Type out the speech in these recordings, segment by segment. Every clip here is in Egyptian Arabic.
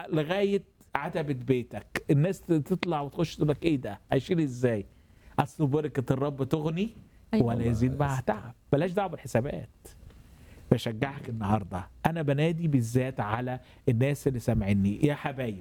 لغايه عتبه بيتك الناس تطلع وتخش تقول لك ايه ده هيشيل ازاي اصل بركه الرب تغني أيوة. ولا يزيد معها تعب بلاش دعوه بالحسابات بشجعك النهارده انا بنادي بالذات على الناس اللي سامعيني يا حبايب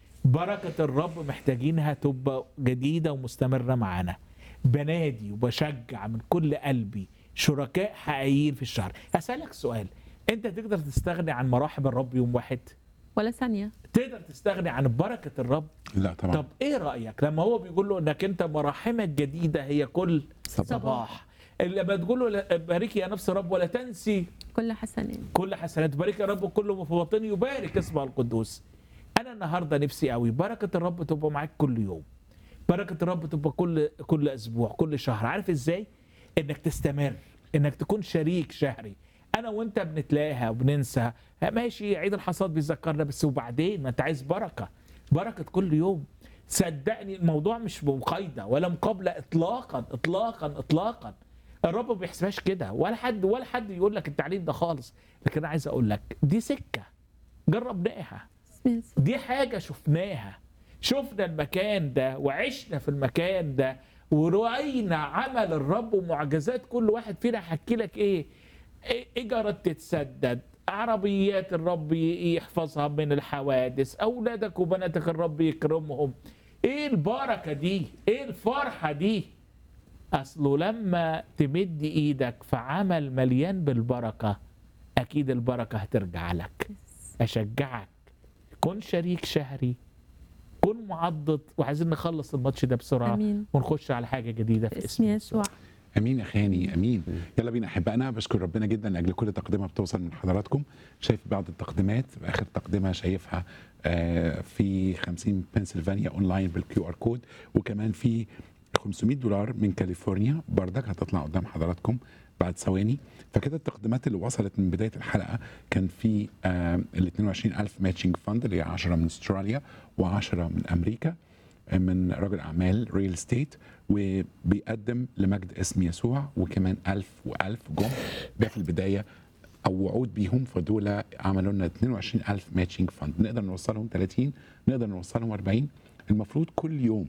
بركه الرب محتاجينها تبقى جديده ومستمره معانا بنادي وبشجع من كل قلبي شركاء حقيقيين في الشهر هسألك سؤال انت تقدر تستغني عن مراحم الرب يوم واحد ولا ثانيه تقدر تستغني عن بركه الرب لا طبعا طب ايه رايك لما هو بيقول له انك انت مراحمك جديده هي كل صباح لما تقول له لا- باركي يا نفس الرب ولا تنسي كل حسنات كل حسنات بارك يا رب كل ما في باطني يبارك اسمه القدوس انا النهارده نفسي قوي بركه الرب تبقى معاك كل يوم بركه الرب تبقى كل كل اسبوع كل شهر عارف ازاي انك تستمر انك تكون شريك شهري انا وانت بنتلاقى وبننسى ماشي عيد الحصاد بيذكرنا بس وبعدين ما انت عايز بركه بركه كل يوم صدقني الموضوع مش مقايضه ولا مقابله اطلاقا اطلاقا اطلاقا الرب ما بيحسبهاش كده ولا حد ولا حد يقول لك التعليم ده خالص لكن انا عايز اقول لك دي سكه جربناها اسم يسوع. دي حاجة شفناها شفنا المكان ده وعشنا في المكان ده ورأينا عمل الرب ومعجزات كل واحد فينا حكي لك ايه إيه- إجارات تتسدد عربيات الرب ي- يحفظها من الحوادث أولادك وبناتك الرب يكرمهم ايه البركة دي ايه الفرحة دي أصله لما تمد إيدك في عمل مليان بالبركة أكيد البركة هترجع لك اشجعك كن شريك شهري كن معضد وعايزين نخلص الماتش ده بسرعه امين ونخش على حاجه جديده في باسم يسوع امين يا خاني امين يلا بينا احبائنا بشكر ربنا جدا لاجل كل تقدمه بتوصل من حضراتكم شايف بعض التقديمات اخر تقدمه شايفها آه، في 50 بنسلفانيا اونلاين بالكيو ار كود وكمان في 500 دولار من كاليفورنيا بردك هتطلع قدام حضراتكم بعد ثواني فكده التقديمات اللي وصلت من بدايه الحلقه كان في آه، ال 22000 ماتشنج فند اللي هي 10 من استراليا و10 من امريكا من رجل اعمال ريل ستيت وبيقدم لمجد اسم يسوع وكمان ألف وألف جم ده في البدايه او وعود بيهم فدول عملوا لنا 22000 ماتشنج فند نقدر نوصلهم 30 نقدر نوصلهم 40 المفروض كل يوم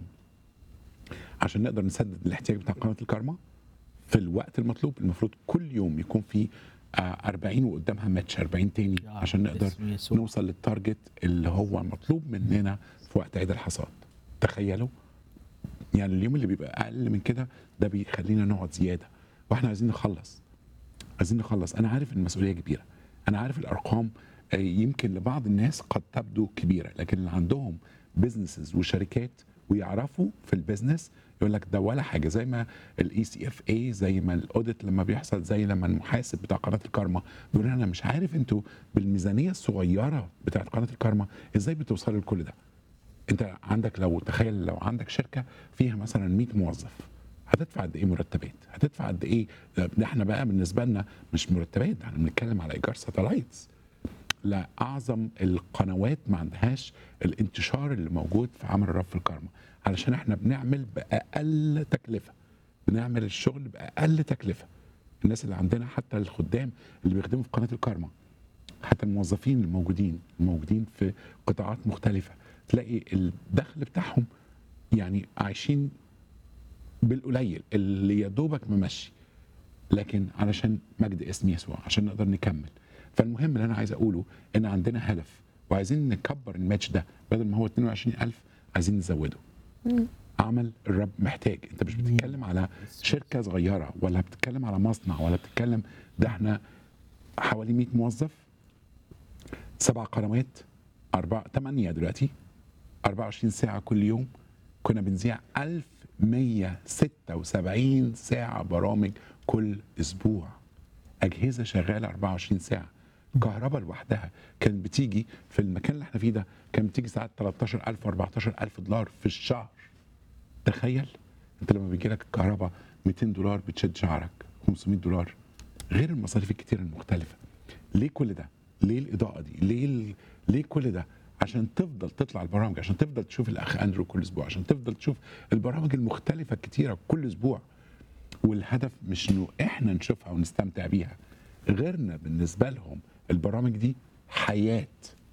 عشان نقدر نسدد الاحتياج بتاع قناه الكارما في الوقت المطلوب المفروض كل يوم يكون في آه، 40 وقدامها ماتش 40 تاني يا عشان رب نقدر باسم يسوع. نوصل للتارجت اللي هو مطلوب مننا في وقت عيد الحصاد تخيلوا يعني اليوم اللي بيبقى اقل من كده ده بيخلينا نقعد زياده واحنا عايزين نخلص عايزين نخلص انا عارف ان المسؤوليه كبيره انا عارف الارقام آه، يمكن لبعض الناس قد تبدو كبيره لكن اللي عندهم بزنسز وشركات ويعرفوا في البيزنس يقول لك ده ولا حاجه زي ما الاي سي اف اي زي ما الاوديت لما بيحصل زي لما المحاسب بتاع قناه الكارما بيقول انا مش عارف انتوا بالميزانيه الصغيره بتاعت قناه الكارما ازاي بتوصلوا لكل ده انت عندك لو تخيل لو عندك شركه فيها مثلا 100 موظف هتدفع قد ايه مرتبات؟ هتدفع قد ايه؟ ده ده احنا بقى بالنسبه لنا مش مرتبات احنا بنتكلم على ايجار ساتلايتس لا اعظم القنوات ما عندهاش الانتشار اللي موجود في عمل الرب في الكارما علشان احنا بنعمل باقل تكلفه بنعمل الشغل باقل تكلفه الناس اللي عندنا حتى الخدام اللي بيخدموا في قناه الكارما حتى الموظفين الموجودين الموجودين في قطاعات مختلفه تلاقي الدخل بتاعهم يعني عايشين بالقليل اللي يا دوبك ممشي لكن علشان مجد اسم يسوع عشان نقدر نكمل فالمهم اللي انا عايز اقوله ان عندنا هدف وعايزين نكبر الماتش ده بدل ما هو 22000 عايزين نزوده مم. عمل الرب محتاج انت مش بتتكلم على شركه صغيره ولا بتتكلم على مصنع ولا بتتكلم ده احنا حوالي 100 موظف سبع قنوات أربعة ثمانية دلوقتي 24 ساعة كل يوم كنا بنذيع 1176 ساعة برامج كل أسبوع أجهزة شغالة 24 ساعة الكهرباء لوحدها كانت بتيجي في المكان اللي احنا فيه ده كانت بتيجي ساعات 13000 و14000 دولار في الشهر تخيل انت لما بيجي لك الكهرباء 200 دولار بتشد شعرك 500 دولار غير المصاريف الكتير المختلفة ليه كل ده؟ ليه الإضاءة دي؟ ليه ال... ليه كل ده؟ عشان تفضل تطلع البرامج عشان تفضل تشوف الأخ أندرو كل أسبوع عشان تفضل تشوف البرامج المختلفة الكتيرة كل أسبوع والهدف مش إنه إحنا نشوفها ونستمتع بيها غيرنا بالنسبة لهم البرامج دي حياة